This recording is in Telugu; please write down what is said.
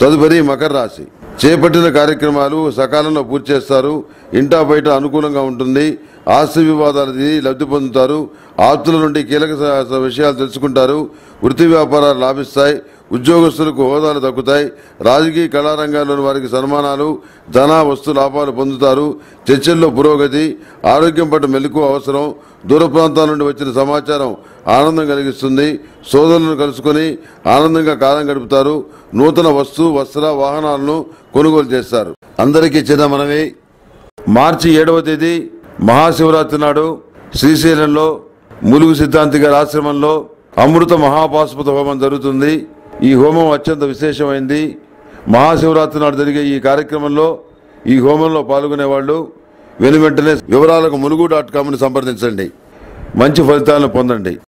తదుపరి మకర రాశి చేపట్టిన కార్యక్రమాలు సకాలంలో పూర్తి చేస్తారు ఇంటా బయట అనుకూలంగా ఉంటుంది ఆస్తి వివాదాలు తీరి లబ్ధి పొందుతారు ఆప్తుల నుండి కీలక స- స- విషయాలు తెలుసుకుంటారు వృత్తి వ్యాపారాలు లాభిస్తాయి ఉద్యోగస్తులకు హోదాలు దక్కుతాయి రాజకీయ కళారంగాల్లోని వారికి సన్మానాలు ధన వస్తు లాభాలు పొందుతారు చర్చల్లో పురోగతి ఆరోగ్యం పట్ల మెలకు అవసరం దూర ప్రాంతాల నుండి వచ్చిన సమాచారం ఆనందం కలిగిస్తుంది సోదరులను కలుసుకొని ఆనందంగా కాలం గడుపుతారు నూతన వస్తు వస్త్ర వాహనాలను కొనుగోలు చేస్తారు అందరికీ చిన్న మనవి మార్చి ఏడవ తేదీ మహాశివరాత్రి నాడు శ్రీశైలంలో ములుగు సిద్ధాంతి గారి ఆశ్రమంలో అమృత మహాపాశుపత హోమం జరుగుతుంది ఈ హోమం అత్యంత విశేషమైంది మహాశివరాత్రి నాడు జరిగే ఈ కార్యక్రమంలో ఈ హోమంలో పాల్గొనే వాళ్ళు వెను వెంటనే వివరాలకు ములుగు డాట్ కామ్ని సంప్రదించండి మంచి ఫలితాలను పొందండి